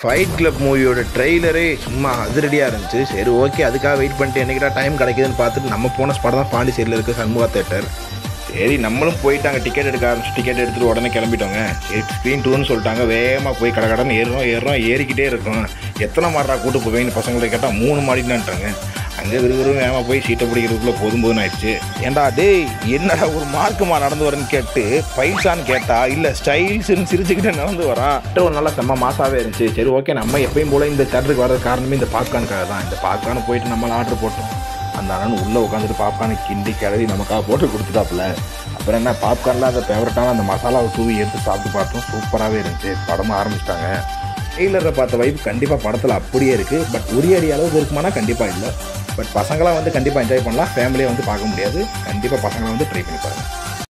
fight club மூவியோட ட்ரெய்லரே சும்மா அதிரடியாக இருந்துச்சு சரி ஓகே அதுக்காக வெயிட் பண்ணிட்டு என்னைக்கிட்ட டைம் கிடைக்குதுன்னு பார்த்துட்டு நம்ம போன ஸ்பாட் தான் பாண்டிச்சேரியில் இருக்க சண்முகா தேட்டர் சரி நம்மளும் போயிட்டாங்க டிக்கெட் எடுக்க ஆரம்பிச்சு டிக்கெட் எடுத்துட்டு உடனே கிளம்பிட்டோங்க சரி ஸ்க்ரீன் டூன்னு சொல்லிட்டாங்க வேகமாக போய் கடை கடன் ஏறுறோம் ஏறுறோம் ஏறிக்கிட்டே இருக்கோம் எத்தனை மாடா கூட்டு போவீங்கன்னு பசங்களை கேட்டால் மூணு மாடினான்ட்டாங்க அங்கே விறுவிறும் வேகமாக போய் சீட்டை பிடிக்கிறதுக்குள்ளே போதும் போதும் ஆயிடுச்சு ஏன்டா டேய் என்னடா ஒரு மார்க்குமா நடந்து வரேன்னு கேட்டு பைல்ஸான்னு கேட்டா இல்லை ஸ்டைல்ஸ்னு சிரிச்சுக்கிட்டு நடந்து வரான் ஒரு நல்ல செம்ம மாசாவே இருந்துச்சு சரி ஓகே நம்ம எப்பயும் போல இந்த தேட்டருக்கு வர்றது காரணமே இந்த பாப்கார்னுக்காக தான் இந்த பாப்கார்னு போயிட்டு நம்ம ஆர்டர் போட்டோம் அந்த அண்ணன் உள்ளே உட்காந்துட்டு பாப்கார்னை கிண்டி கிளறி நமக்காக போட்டு கொடுத்துட்டாப்புல அப்புறம் என்ன பாப்கார்னில் அந்த ஃபேவரட்டான அந்த மசாலாவை தூவி எடுத்து சாப்பிட்டு பார்த்தோம் சூப்பராகவே இருந்துச்சு படமும் ஆரம்பிச்சிட்டாங்க ட்ரெய்லரை பார்த்த வைப் கண்டிப்பாக படத்தில் அப்படியே இருக்குது பட் உரிய அடி அளவுக்கு இருக்குமானா கண்டிப்பாக இல்லை பட் பசங்களாம் வந்து கண்டிப்பாக என்ஜாய் பண்ணலாம் ஃபேமிலியை வந்து பார்க்க முடியாது கண்டிப்பாக பசங்களை வந்து ட்ரை பண்ணி பாருங்கள்